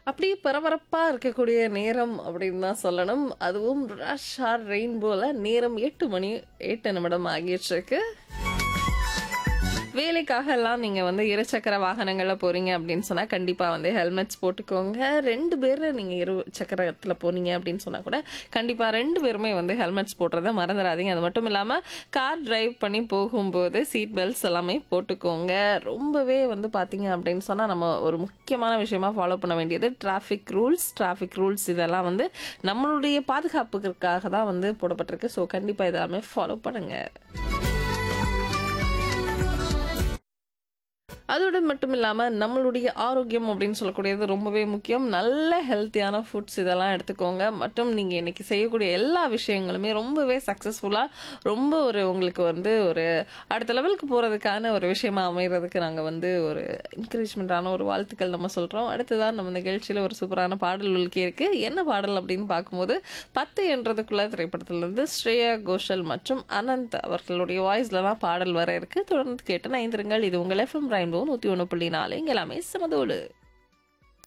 அப்படியே பரபரப்பா இருக்கக்கூடிய நேரம் அப்படின்னு தான் சொல்லணும். அதுவும் ரஷ் ஆர் ரெயின்போல நேரம் 8 மணி 8 நிமிடம் ஆகியிருக்கு. வேலைக்காகலாம் நீங்க வந்து இருசக்கர வாகனங்கள்ல போறீங்க அப்படின்னு சொன்னா, கண்டிப்பா வந்து ஹெல்மெட்ஸ் போட்டுக்கோங்க. 2 பேரு நீங்க இரு சக்கரத்துல போனீங்க அப்படின்னு சொன்னா கூட, கண்டிப்பா 2 பேருமே வந்து ஹெல்மெட்ஸ் போடுறத மறந்துறாதீங்க. அது மட்டும் இல்லாம கார் டிரைவ் பண்ணி போகும்போது சீட் பெல்ட்ஸ் எல்லாமே போட்டுக்கோங்க. ரொம்பவே வந்து பார்த்தீங்க அப்படின்னு சொன்னா, நம்ம ஒரு முக்கியமான விஷயமா ஃபாலோ பண்ண வேண்டியது டிராஃபிக் ரூல்ஸ். டிராஃபிக் ரூல்ஸ் இதெல்லாம் வந்து நம்மளுடைய பாதுகாப்புக்காக தான் வந்து போடப்பட்டிருக்கு. ஸோ கண்டிப்பா இதெல்லாமே ஃபாலோ பண்ணுங்க. அதோட மட்டும் இல்லாம நம்மளுடைய ஆரோக்கியம் அப்படின்னு சொல்லக்கூடியது ரொம்பவே முக்கியம். நல்ல ஹெல்த்தியான ஃபுட்ஸ் இதெல்லாம் எடுத்துக்கோங்க. மற்றும் நீங்க இன்னைக்கு செய்யக்கூடிய எல்லா விஷயங்களுமே ரொம்பவே சக்சஸ்ஃபுல்லா ரொம்ப ஒரு உங்களுக்கு வந்து ஒரு அடுத்த லெவலுக்கு போறதுக்கான ஒரு விஷயமா அமையறதுக்கு நாங்க வந்து ஒரு என்கரேஜ்மென்ட்டான ஒரு வாழ்த்துக்கள் நம்ம சொல்றோம். அடுத்ததா நம்ம நிகழ்ச்சியில ஒரு சூப்பரான பாடல் உங்களுக்கே இருக்கு. என்ன பாடல் அப்படின்னு பார்க்கும்போது, 10 என்றதுக்குள்ள திரைப்படத்திலிருந்து ஸ்ரேயா கோஷல் மற்றும் அனந்த் அவர்களுடைய வாய்ஸ்ல தான் பாடல் வர இருக்கு. தொடர்ந்து கேட்டு இணைந்திருங்கள். இது உங்கள் எஃப்எம் ரெயின்போ 101.4 இங்க எல்லாமே சமதோடு.